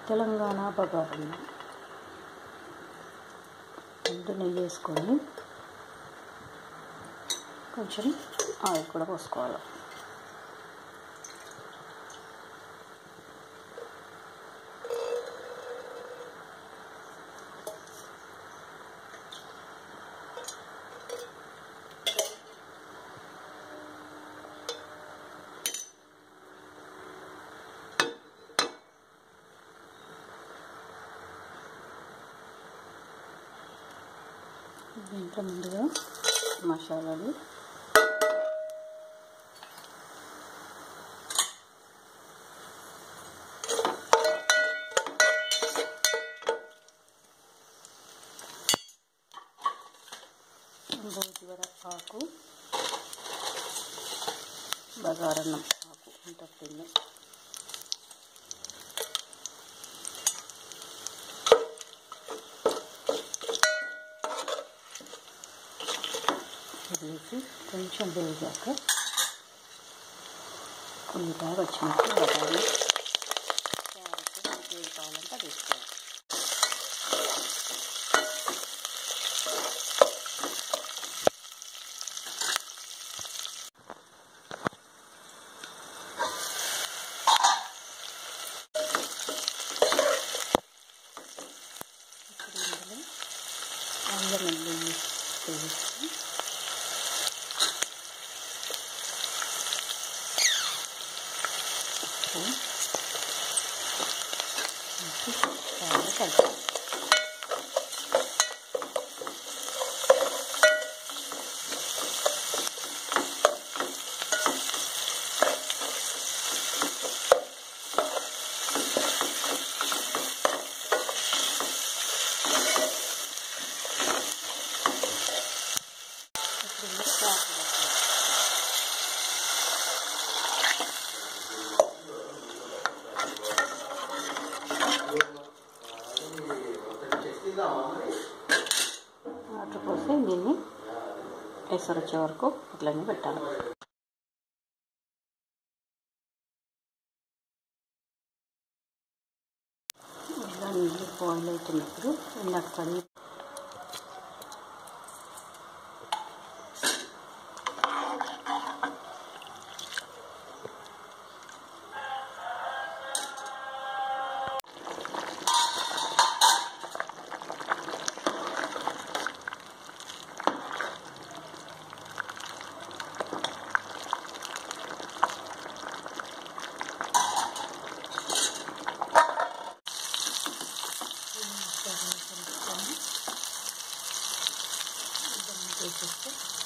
తెలంగాణ బగారు ముందు నెయ్యి వేసుకొని కొంచెం ఆయిల్ కూడా పోసుకోవాలి దీంట్లో ముందుగా మసాలాలు గోధుమర ఆకు బగారన్నం ఆకు ఉంటుంది వేసి కొంచెం వేగాక ఉల్లిపాయ పచ్చిమిర్చి బఠానీ క్యారెట్ మనకి ఏది కావాలంటే అది వేసుకోవాలి ఇప్పుడు ఇందులో అల్లం వెల్లుల్లి పేస్ట్ ఉప్పు వేసి బాగా కలుపు ఇప్పుడు ఇందులో వాటర్ వేసుకోవాలి. వాటర్ పోసి దీన్ని ఎసరు వచ్చే వరకు అట్లనే పెట్టాలి ఇలా నీళ్ళు బాయిల్ అవుతున్నప్పుడు ఇందాక కడిగి వేసేస్తే